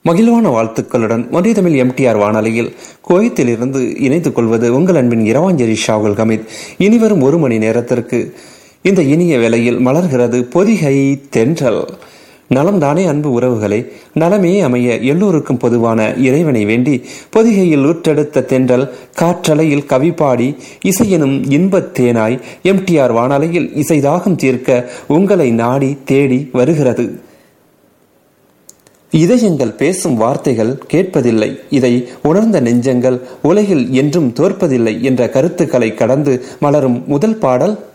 மகிழ்வான வாழ்த்துக்களுடன் ஒன்றிய தமிழ் எம்டிஆர் வானொலியில் குவைத்திலிருந்து இணைத்துக் கொள்வது உங்கள் அன்பின் இரவாஞ்சேரி ஷாகுல் ஹமீத் இனிவரும் ஒரு மணி நேரத்திற்கு இந்த இனிய வேளையில் மலர்கிறது பொதிகை தென்றல் நலம் தானே அன்பு உறவுகளை நலமே அமைய எல்லோருக்கும் பொதுவான இறைவனை வேண்டி பொதிகையில் ஊற்றெடுத்த தென்றல் காற்றலையில் கவிப்பாடி இசையெனும் இன்பத் தேனாய் எம்டிஆர் வானலையில் இசைதாகம் தீர்க்க உங்களை நாடி தேடி வருகிறது இதயங்கள் பேசும் வார்த்தைகள் கேட்பதில்லை இதை உணர்ந்த நெஞ்சங்கள் உலகில் என்றும் தோற்பதில்லை என்ற கருத்துக்களை கடந்து மலரும் முதல் பாடல்